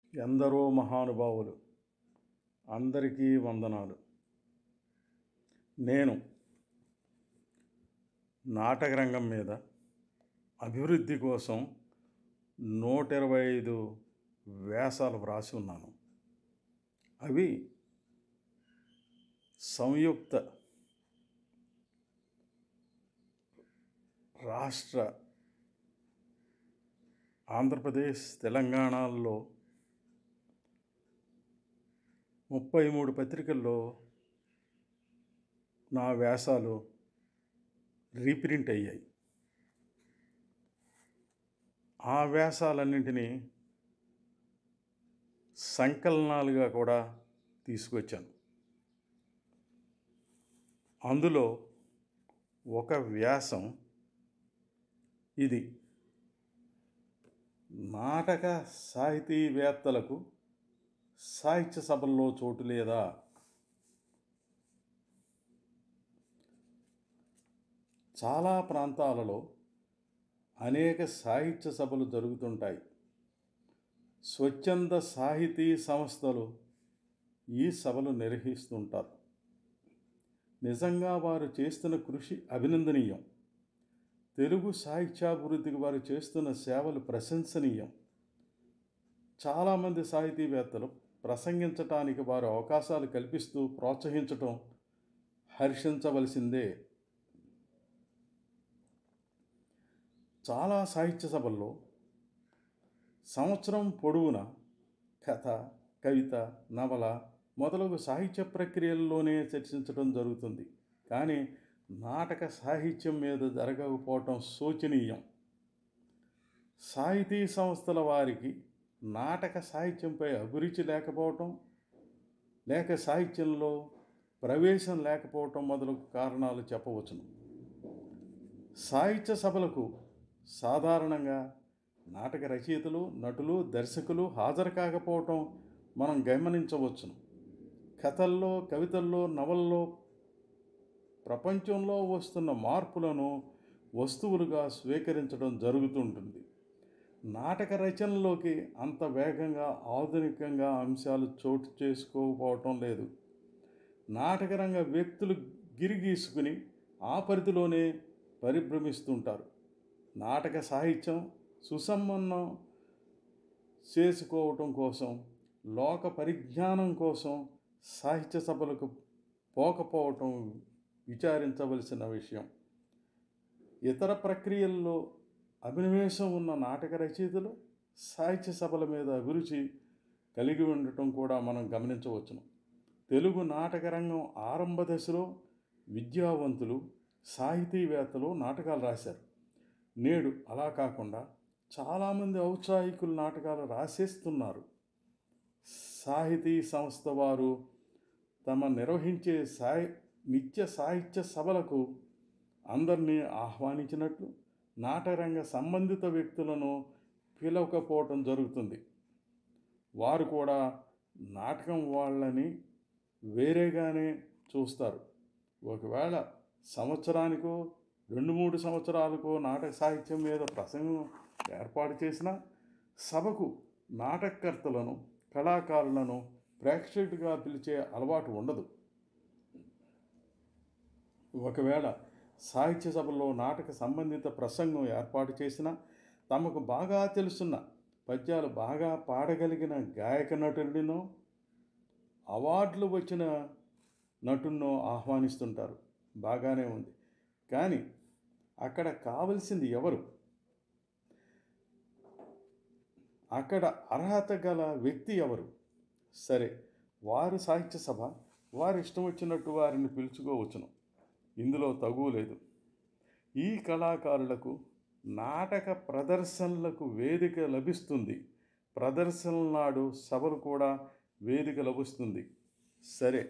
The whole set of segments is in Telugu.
ఎందరో మహానుభావులు అందరికీ వందనాలు నేను నాటక రంగం మీద అభివృద్ధి కోసం నూట ఇరవై ఐదు వ్యాసాలు వ్రాసి ఉన్నాను అవి సంయుక్త రాష్ట్ర ఆంధ్రప్రదేశ్ తెలంగాణలో ముప్పై మూడు పత్రికల్లో నా వ్యాసాలు రీప్రింట్ అయ్యాయి ఆ వ్యాసాలన్నింటినీ సంకలనాలుగా కూడా తీసుకొచ్చాను అందులో ఒక వ్యాసం ఇది నాటక సాహితీవేత్తలకు సాహిత్య సభల్లో చోటు లేదా చాలా ప్రాంతాలలో అనేక సాహిత్య సభలు జరుగుతుంటాయి స్వచ్ఛంద సాహితీ సంస్థలు ఈ సభలు నిర్వహిస్తుంటారు నిజంగా వారు చేస్తున్న కృషి అభినందనీయం తెలుగు సాహిత్యాభివృద్ధికి వారు చేస్తున్న సేవలు ప్రశంసనీయం చాలామంది సాహితీవేత్తలు ప్రసంగించటానికి వారు అవకాశాలు కల్పిస్తూ ప్రోత్సహించటం హర్షించవలసిందే చాలా సాహిత్య సభల్లో సంవత్సరం పొడవునా కథ కవిత నవల మొదలగు సాహిత్య ప్రక్రియల్లోనే చర్చించడం జరుగుతుంది కానీ నాటక సాహిత్యం మీద జరగకపోవటం శోచనీయం సాహితీ సంస్థల వారికి నాటక సాహిత్యంపై అభిరుచి లేకపోవటం లేక సాహిత్యంలో ప్రవేశం లేకపోవటం మొదలగు కారణాలు చెప్పవచ్చును సాహిత్య సభలకు సాధారణంగా నాటక రచయితలు నటులు దర్శకులు హాజరు కాకపోవటం మనం గమనించవచ్చును కథల్లో కవితల్లో నవల్లో ప్రపంచంలో వస్తున్న మార్పులను వస్తువులుగా స్వీకరించడం జరుగుతుంటుంది నాటక రచనలోకి అంత వేగంగా ఆధునికంగా అంశాలు చోటు చేసుకోకపోవటం లేదు నాటకరంగ వ్యక్తులు గిరిగీసుకుని ఆ పరిధిలోనే పరిభ్రమిస్తుంటారు నాటక సాహిత్యం సుసంపన్నం చేసుకోవటం కోసం లోక పరిజ్ఞానం కోసం సాహిత్య సభలకు పోకపోవటం విచారించవలసిన విషయం ఇతర ప్రక్రియల్లో అభినవేశం ఉన్న నాటక రచయితలు సాహిత్య సభల మీద అభిరుచి కలిగి ఉండటం కూడా మనం గమనించవచ్చును తెలుగు నాటక రంగం ఆరంభ దశలో విద్యావంతులు సాహితీవేత్తలు నాటకాలు రాశారు నేడు అలా కాకుండా చాలామంది ఔత్సాహికులు నాటకాలు రాసేస్తున్నారు సాహితీ సంస్థ వారు తమ నిర్వహించే సాహి నిత్య సాహిత్య సభలకు అందరినీ ఆహ్వానించినట్లు నాటరంగ సంబంధిత వ్యక్తులను పిలవకపోవటం జరుగుతుంది వారు కూడా నాటకం వాళ్ళని వేరేగానే చూస్తారు ఒకవేళ సంవత్సరానికో రెండు మూడు సంవత్సరాలకో నాటక సాహిత్యం మీద ప్రసంగం ఏర్పాటు చేసిన సభకు నాటకకర్తలను కళాకారులను ప్రేక్షకుడిగా పిలిచే అలవాటు ఉండదు ఒకవేళ సాహిత్య సభలో నాటక సంబంధిత ప్రసంగం ఏర్పాటు చేసిన తమకు బాగా తెలుసున్న పద్యాలు బాగా పాడగలిగిన గాయక నటుడినో అవార్డులు వచ్చిన నటున్నో ఆహ్వానిస్తుంటారు బాగానే ఉంది కానీ అక్కడ కావలసింది ఎవరు అక్కడ అర్హత గల వ్యక్తి ఎవరు సరే వారు సాహిత్య సభ వారి ఇష్టం వచ్చినట్టు వారిని పిలుచుకోవచ్చును ఇందులో తగువ లేదు ఈ కళాకారులకు నాటక ప్రదర్శనలకు వేదిక లభిస్తుంది ప్రదర్శనల నాడు సభలు కూడా వేదిక లభిస్తుంది సరే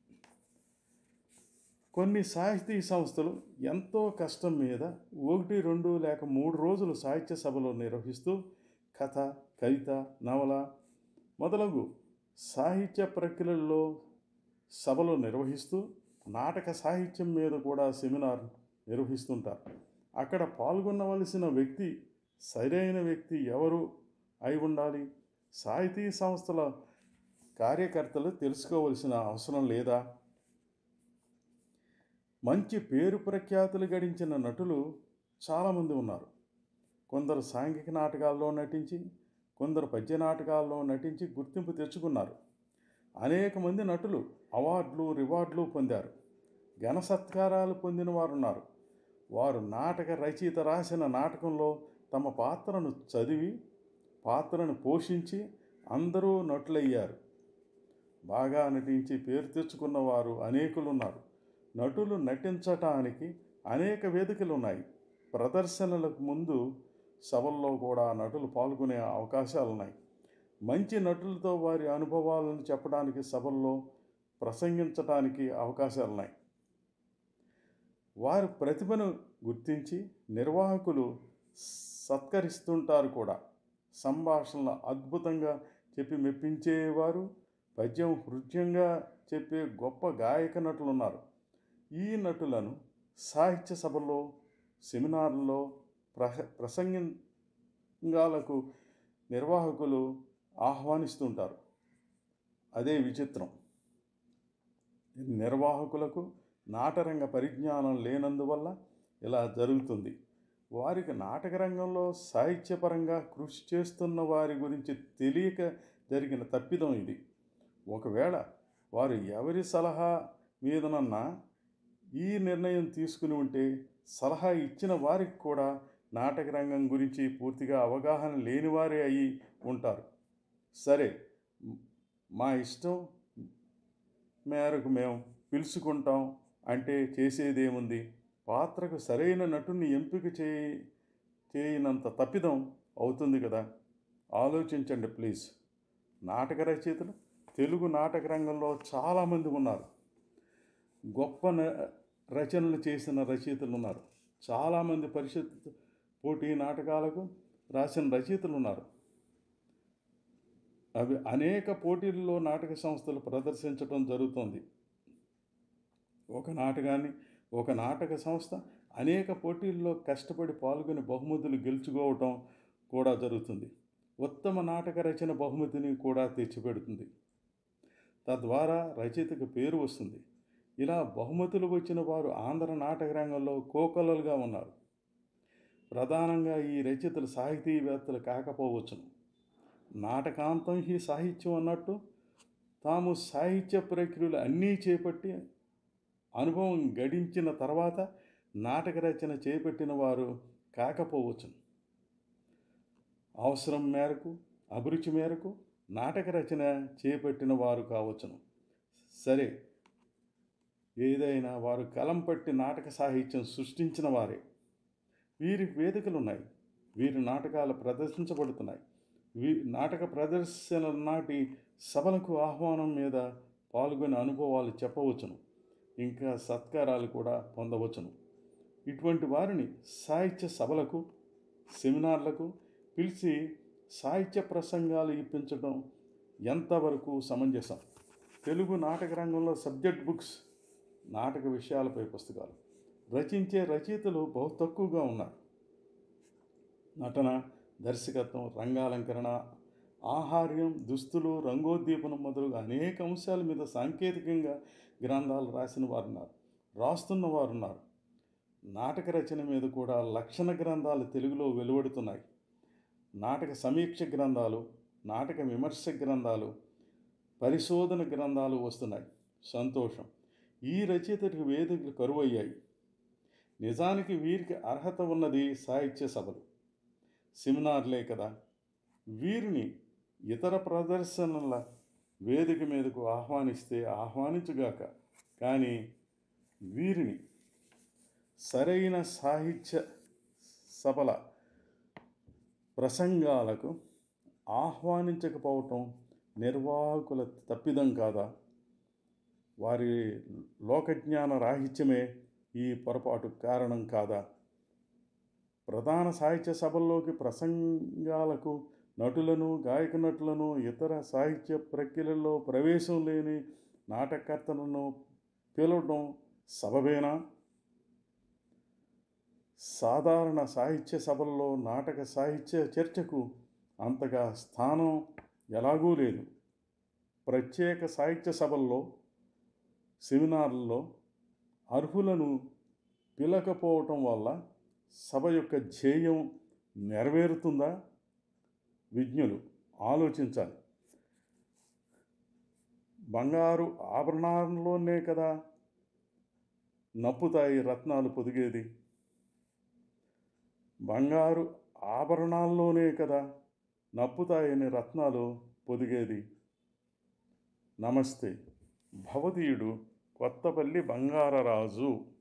కొన్ని సాహితీ సంస్థలు ఎంతో కష్టం మీద ఒకటి రెండు లేక మూడు రోజులు సాహిత్య సభలు నిర్వహిస్తూ కథ కవిత నవల మొదలగు సాహిత్య ప్రక్రియల్లో సభలు నిర్వహిస్తూ నాటక సాహిత్యం మీద కూడా సెమినార్ నిర్వహిస్తుంటారు అక్కడ పాల్గొనవలసిన వ్యక్తి సరైన వ్యక్తి ఎవరు అయి ఉండాలి సాహితీ సంస్థల కార్యకర్తలు తెలుసుకోవలసిన అవసరం లేదా మంచి పేరు ప్రఖ్యాతులు గడించిన నటులు చాలామంది ఉన్నారు కొందరు సాంఘిక నాటకాల్లో నటించి కొందరు పద్య నాటకాల్లో నటించి గుర్తింపు తెచ్చుకున్నారు అనేక మంది నటులు అవార్డులు రివార్డులు పొందారు ఘన సత్కారాలు పొందిన వారు ఉన్నారు వారు నాటక రచయిత రాసిన నాటకంలో తమ పాత్రను చదివి పాత్రను పోషించి అందరూ నటులయ్యారు బాగా నటించి పేరు తెచ్చుకున్న వారు అనేకులు ఉన్నారు నటులు నటించటానికి అనేక వేదికలు ఉన్నాయి ప్రదర్శనలకు ముందు సభల్లో కూడా నటులు పాల్గొనే అవకాశాలు ఉన్నాయి మంచి నటులతో వారి అనుభవాలను చెప్పడానికి సభల్లో ప్రసంగించడానికి అవకాశాలు ఉన్నాయి వారి ప్రతిభను గుర్తించి నిర్వాహకులు సత్కరిస్తుంటారు కూడా సంభాషణలు అద్భుతంగా చెప్పి మెప్పించేవారు పద్యం హృదయంగా చెప్పే గొప్ప గాయక నటులు ఉన్నారు ఈ నటులను సాహిత్య సభల్లో సెమినార్లలో ప్రహ ప్రసంగాలకు నిర్వాహకులు ఆహ్వానిస్తుంటారు అదే విచిత్రం నిర్వాహకులకు నాటరంగ పరిజ్ఞానం లేనందువల్ల ఇలా జరుగుతుంది వారికి నాటక రంగంలో సాహిత్యపరంగా కృషి చేస్తున్న వారి గురించి తెలియక జరిగిన తప్పిదం ఇది ఒకవేళ వారు ఎవరి సలహా మీదనన్నా ఈ నిర్ణయం తీసుకుని ఉంటే సలహా ఇచ్చిన వారికి కూడా నాటక రంగం గురించి పూర్తిగా అవగాహన లేనివారే అయి ఉంటారు సరే మా ఇష్టం మేరకు మేము పిలుచుకుంటాం అంటే చేసేదేముంది పాత్రకు సరైన నటుని ఎంపిక చేయి చేయనంత తప్పిదం అవుతుంది కదా ఆలోచించండి ప్లీజ్ నాటక రచయితలు తెలుగు నాటక రంగంలో చాలామంది ఉన్నారు గొప్ప న- రచనలు చేసిన రచయితలు ఉన్నారు చాలామంది పరిషత్ పోటీ నాటకాలకు రాసిన రచయితలు ఉన్నారు అవి అనేక పోటీల్లో నాటక సంస్థలు ప్రదర్శించడం జరుగుతుంది ఒక నాటకాన్ని ఒక నాటక సంస్థ అనేక పోటీల్లో కష్టపడి పాల్గొని బహుమతులు గెలుచుకోవటం కూడా జరుగుతుంది ఉత్తమ నాటక రచన బహుమతిని కూడా తెచ్చిపెడుతుంది తద్వారా రచయితకు పేరు వస్తుంది ఇలా బహుమతులు వచ్చిన వారు ఆంధ్ర నాటక రంగంలో కోకొల్లలుగా ఉన్నారు ప్రధానంగా ఈ రచయితలు సాహితీవేత్తలు కాకపోవచ్చును నాటకాంతం ఈ సాహిత్యం అన్నట్టు తాము సాహిత్య ప్రక్రియలు అన్నీ చేపట్టి అనుభవం గడించిన తర్వాత నాటక రచన చేపట్టిన వారు కాకపోవచ్చును అవసరం మేరకు అభిరుచి మేరకు నాటక రచన చేపట్టిన వారు కావచ్చును సరే ఏదైనా వారు కలం పట్టి నాటక సాహిత్యం సృష్టించిన వారే వీరికి వేదికలు ఉన్నాయి వీరి నాటకాలు ప్రదర్శించబడుతున్నాయి వీ నాటక ప్రదర్శనల నాటి సభలకు ఆహ్వానం మీద పాల్గొనే అనుభవాలు చెప్పవచ్చును ఇంకా సత్కారాలు కూడా పొందవచ్చును ఇటువంటి వారిని సాహిత్య సభలకు సెమినార్లకు పిలిచి సాహిత్య ప్రసంగాలు ఇప్పించడం ఎంతవరకు సమంజసం తెలుగు నాటక రంగంలో సబ్జెక్ట్ బుక్స్ నాటక విషయాలపై పుస్తకాలు రచించే రచయితలు బహు తక్కువగా ఉన్నారు నటన దర్శకత్వం రంగాలంకరణ ఆహార్యం దుస్తులు రంగోద్దీపనం మొదలుగా అనేక అంశాల మీద సాంకేతికంగా గ్రంథాలు రాసిన వారు ఉన్నారు రాస్తున్న వారు ఉన్నారు నాటక రచన మీద కూడా లక్షణ గ్రంథాలు తెలుగులో వెలువడుతున్నాయి నాటక సమీక్ష గ్రంథాలు నాటక విమర్శ గ్రంథాలు పరిశోధన గ్రంథాలు వస్తున్నాయి సంతోషం ఈ రచయితలకు వేదికలు కరువయ్యాయి నిజానికి వీరికి అర్హత ఉన్నది సాహిత్య సభలు సెమినార్లే కదా వీరిని ఇతర ప్రదర్శనల వేదిక మీదకు ఆహ్వానిస్తే ఆహ్వానించుగాక కానీ వీరిని సరైన సాహిత్య సభల ప్రసంగాలకు ఆహ్వానించకపోవటం నిర్వాహకుల తప్పిదం కాదా వారి లోకజ్ఞాన రాహిత్యమే ఈ పొరపాటు కారణం కాదా ప్రధాన సాహిత్య సభల్లోకి ప్రసంగాలకు నటులను గాయక నటులను ఇతర సాహిత్య ప్రక్రియలలో ప్రవేశం లేని నాటకర్తలను పిలవడం సబబేనా సాధారణ సాహిత్య సభల్లో నాటక సాహిత్య చర్చకు అంతగా స్థానం ఎలాగూ లేదు ప్రత్యేక సాహిత్య సభల్లో సెమినార్లలో అర్హులను పిలకపోవటం వల్ల సభ యొక్క ధ్యేయం నెరవేరుతుందా విజ్ఞులు ఆలోచించాలి బంగారు ఆభరణాల్లోనే కదా నప్పుతాయి రత్నాలు పొదిగేది బంగారు ఆభరణాల్లోనే కదా నప్పుతాయని రత్నాలు పొదిగేది నమస్తే భవదీయుడు కొత్తపల్లి బంగారరాజు